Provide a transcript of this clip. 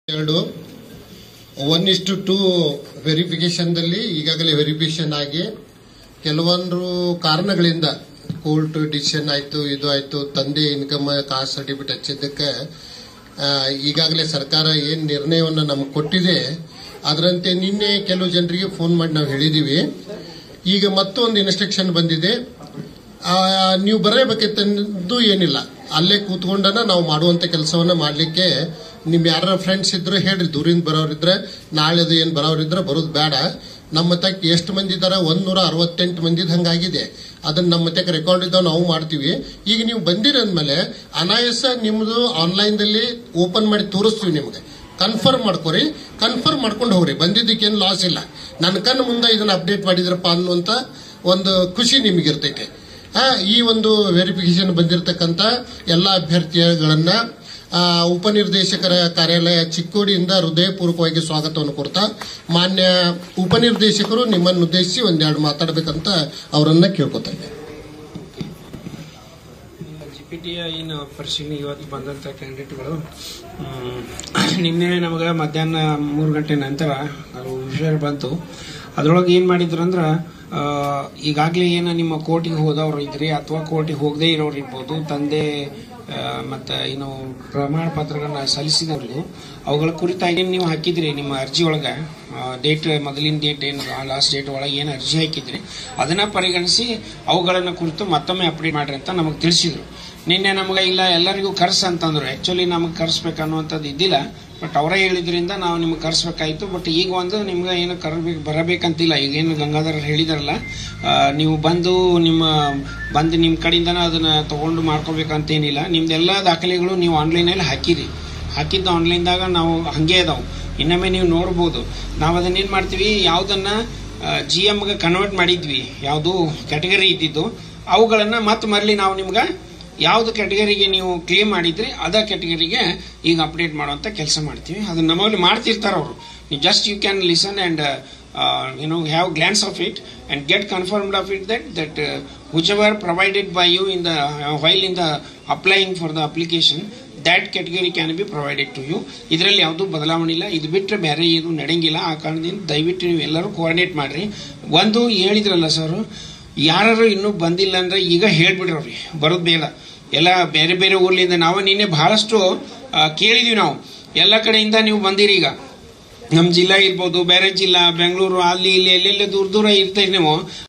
ಎರಡು ಒನ್ ಇಷ್ಟು ಟೂ ವೆರಿಫಿಕೇಶನ್ದಲ್ಲಿ ಈಗಾಗಲೇ ವೆರಿಫಿಕೇಶನ್ ಆಗಿ ಕೆಲವೊಂದು ಕಾರಣಗಳಿಂದ ಕೋರ್ಟ್ ಡಿಸಿಷನ್ ಆಯ್ತು ಇದು ಆಯ್ತು ತಂದೆ ಇನ್ಕಮ್ ಕಾಸ್ಟ್ ಸರ್ಟಿಫಿಕೇಟ್ ಹಚ್ಚಿದ್ದಕ್ಕೆ ಆ, ಈಗಾಗಲೇ ಸರ್ಕಾರ ಏನ್ ನಿರ್ಣಯವನ್ನು ನಮಗೆ ಕೊಟ್ಟಿದೆ ಅದರಂತೆ ನಿನ್ನೆ ಕೆಲವು ಜನರಿಗೆ ಫೋನ್ ಮಾಡಿ ನಾವು ಹೇಳಿದೀವಿ ಈಗ ಮತ್ತೊಂದು ಇನ್ಸ್ಟ್ರಕ್ಷನ್ ಬಂದಿದೆ ಆ, ನೀವು ಬರಬೇಕಿತ್ತಂದು ಏನಿಲ್ಲ ಅಲ್ಲೇ ಕೂತ್ಕೊಂಡನ ನಾವು ಮಾಡುವಂತ ಕೆಲಸವನ್ನ ಮಾಡ್ಲಿಕ್ಕೆ ನಿಮ್ ಯಾರ ಫ್ರೆಂಡ್ಸ್ ಇದ್ರು ಹೇಳ್ರಿ ದೂರಿಂದ ಬರೋರಿದ್ರೆ ನಾಳೆದು ಏನ್ ಬರೋರಿದ್ರೆ ಬರೋದು ಬೇಡ ನಮ್ಮ ತಕ್ಕ ಎಷ್ಟು ಮಂದಿ ಇದಾರ ಒಂದೂರ ಅರವತ್ತೆಂಟು ಮಂದಿದ್ ಹಂಗಾಗಿದೆ ಅದನ್ನ ನಮ್ಮ ತಕ್ಕ ರೆಕಾರ್ಡ್ ಇದ್ದಾವ ನಾವು ಮಾಡ್ತೀವಿ ಈಗ ನೀವು ಬಂದಿರಂದ್ಮೇಲೆ ಅನಾಯಾಸ ನಿಮ್ದು ಆನ್ಲೈನ್ ದಲ್ಲಿ ಓಪನ್ ಮಾಡಿ ತೋರಿಸ್ತೀವಿ ನಿಮ್ಗೆ ಕನ್ಫರ್ಮ್ ಮಾಡ್ಕೊರಿ ಕನ್ಫರ್ಮ್ ಮಾಡ್ಕೊಂಡು ಹೋಗ್ರಿ ಬಂದಿದ್ದಕ್ಕೇನು ಲಾಸ್ ಇಲ್ಲ ನನ್ನ ಕಣ್ಣು ಮುಂದೆ ಇದನ್ನ ಅಪ್ಡೇಟ್ ಮಾಡಿದ್ರಪ್ಪ ಅನ್ನುವಂತ ಒಂದು ಖುಷಿ ನಿಮಗಿರ್ತೈತೆ ಆ, ಈ ಒಂದು ವೆರಿಫಿಕೇಶನ್ ಬಂದಿರತಕ್ಕಂತ ಎಲ್ಲ ಅಭ್ಯರ್ಥಿಗಳನ್ನ ಆ, ಉಪನಿರ್ದೇಶಕರ ಕಾರ್ಯಾಲಯ ಚಿಕ್ಕೋಡಿಯಿಂದ ಹೃದಯಪೂರ್ವಕವಾಗಿ ಸ್ವಾಗತವನ್ನು ಕೊಡ್ತಾ ಮಾನ್ಯ ಉಪನಿರ್ದೇಶಕರು ನಿಮ್ಮನ್ನು ಉದ್ದೇಶಿಸಿ ಒಂದೆರಡು ಮಾತಾಡಬೇಕಂತ ಅವರನ್ನ ಕೇಳ್ಕೊತಾ ಇದ್ದೇನೆ ಜಿ ಪಿ ಟಿಯ ಏನು ಪರಿಶೀಲನೆ ಇವತ್ತು ಬಂದಂಥ ಕ್ಯಾಂಡಿಡೇಟ್ಗಳು ನಿನ್ನೆ ನಮಗೆ ಮಧ್ಯಾಹ್ನ ಮೂರು ಗಂಟೆ ನಂತರ ಅದು ವಿಷಯ ಬಂತು ಅದ್ರೊಳಗೆ ಏನು ಮಾಡಿದ್ರು ಅಂದ್ರೆ ಈಗಾಗಲೇ ಏನು ನಿಮ್ಮ ಕೋರ್ಟಿಗೆ ಹೋದವ್ರು ಇದ್ರಿ ಅಥವಾ ಕೋರ್ಟಿಗೆ ಹೋಗದೇ ಇರೋರು ಇರ್ಬೋದು ತಂದೆ ಆ, ಮತ್ತೆ ಏನು ಪ್ರಮಾಣ ಪತ್ರಗಳನ್ನ ಸಲ್ಲಿಸಿದವರು ಅವುಗಳ ಕುರಿತಾಗಿ ನೀವು ಹಾಕಿದ್ರಿ ನಿಮ್ಮ ಅರ್ಜಿ ಒಳಗೆ ಡೇಟ್ ಮೊದಲಿನ ಡೇಟ್ ಏನು ಲಾಸ್ಟ್ ಡೇಟ್ ಒಳಗೆ ಏನು ಅರ್ಜಿ ಹಾಕಿದ್ರಿ ಅದನ್ನ ಪರಿಗಣಿಸಿ ಅವುಗಳನ್ನ ಕುರಿತು ಮತ್ತೊಮ್ಮೆ ಅಪ್ಡೇಟ್ ಮಾಡ್ರಿ ಅಂತ ನಮಗೆ ತಿಳಿಸಿದ್ರು ನಿನ್ನೆ ನಮಗೆ ಇಲ್ಲ ಎಲ್ಲರಿಗೂ ಕರ್ಸ್ ಅಂತಂದ್ರು ಆಕ್ಚುಲಿ ನಮಗೆ ಕರ್ಸ್ಬೇಕು ಅನ್ನುವಂಥದ್ದು ಇದ್ದಿಲ್ಲ ಬಟ್ ಅವರೇ ಹೇಳಿದ್ರಿಂದ ನಾವು ನಿಮ್ಗೆ ಕರ್ಸ್ಬೇಕಾಯ್ತು ಬಟ್ ಈಗ ಒಂದು ನಿಮ್ಗೆ ಏನು ಕರ್ಬೇಕು ಬರಬೇಕಂತಿಲ್ಲ ಈಗೇನು ಗಂಗಾಧರ್ ಹೇಳಿದಾರಲ್ಲ ಆ, ನೀವು ಬಂದು ನಿಮ್ಮ ಬಂದು ನಿಮ್ಮ ಕಡೆಯಿಂದನೇ ಅದನ್ನ ತಗೊಂಡು ಮಾಡ್ಕೋಬೇಕಂತೇನಿಲ್ಲ ನಿಮ್ದೆಲ್ಲ ದಾಖಲೆಗಳು ನೀವು ಆನ್ಲೈನಲ್ಲಿ ಹಾಕಿರಿ ಹಾಕಿದ್ದು ಆನ್ಲೈನ್ದಾಗ ನಾವು ಹಂಗೆ ಅದಾವು ಇನ್ನೊಮ್ಮೆ ನೀವು ನೋಡ್ಬೋದು ನಾವು ಅದನ್ನೇನು ಮಾಡ್ತೀವಿ ಯಾವುದನ್ನ ಜಿ ಎಮ್ಗೆ ಕನ್ವರ್ಟ್ ಮಾಡಿದ್ವಿ ಯಾವುದು ಕ್ಯಾಟಗರಿ ಇದ್ದಿದ್ದು ಅವುಗಳನ್ನ ಮತ್ತೆ ಮರಳಿ ನಾವು ನಿಮ್ಗೆ ಯಾವ್ದು ಕ್ಯಾಟಗರಿಗೆ ನೀವು ಕ್ಲೇಮ್ ಮಾಡಿದ್ರಿ ಅದ ಕ್ಯಾಟಗರಿಗೆ ಈಗ ಅಪ್ಡೇಟ್ ಮಾಡುವಂತ ಕೆಲಸ ಮಾಡ್ತೀವಿ ಅದನ್ನ ನಮ್ಮಲ್ಲಿ ಮಾಡ್ತಿರ್ತಾರ ಅವರು just you can listen and you know have glance of it and get confirmed of it that that whichever provided by you in the while in the applying for the application that category can be provided to you ಇದರಲ್ಲಿ ಯಾವುದೂ ಬದಲಾವಣೆ ಇಲ್ಲ ಇದು ಬಿಟ್ಟರೆ ಬೇರೆ ಏನು ನಡೆಯಂಗಿಲ್ಲ ಆ ಕಾರಣದಿಂದ ದಯವಿಟ್ಟು ನೀವು ಎಲ್ಲರೂ ಕೋಆರ್ಡಿನೇಟ್ ಮಾಡ್ರಿ ಒಂದು ಹೇಳಿದ್ರಲ್ಲ ಸರ್ ಯಾರು ಇನ್ನೂ ಬಂದಿಲ್ಲ ಅಂದ್ರೆ ಈಗ ಹೇಳ್ಬಿಡ್ರವ್ರಿ ಬರೋದು ಬೇಡ ಎಲ್ಲ ಬೇರೆ ಬೇರೆ ಊರ್ಲಿಂದ ನಾವು ನಿನ್ನೆ ಬಹಳಷ್ಟು ಆ, ಕೇಳಿದೀವಿ ನಾವು ಎಲ್ಲ ಕಡೆಯಿಂದ ನೀವು ಬಂದಿರಿ ಈಗ ನಮ್ಮ ಜಿಲ್ಲಾ ಇರ್ಬೋದು ಬೇರೆ ಜಿಲ್ಲಾ ಬೆಂಗಳೂರು ಅಲ್ಲಿ ಇಲ್ಲಿ ಎಲ್ಲೆಲ್ಲ ದೂರ ದೂರ ಇರ್ತೀರಿ ನೀವು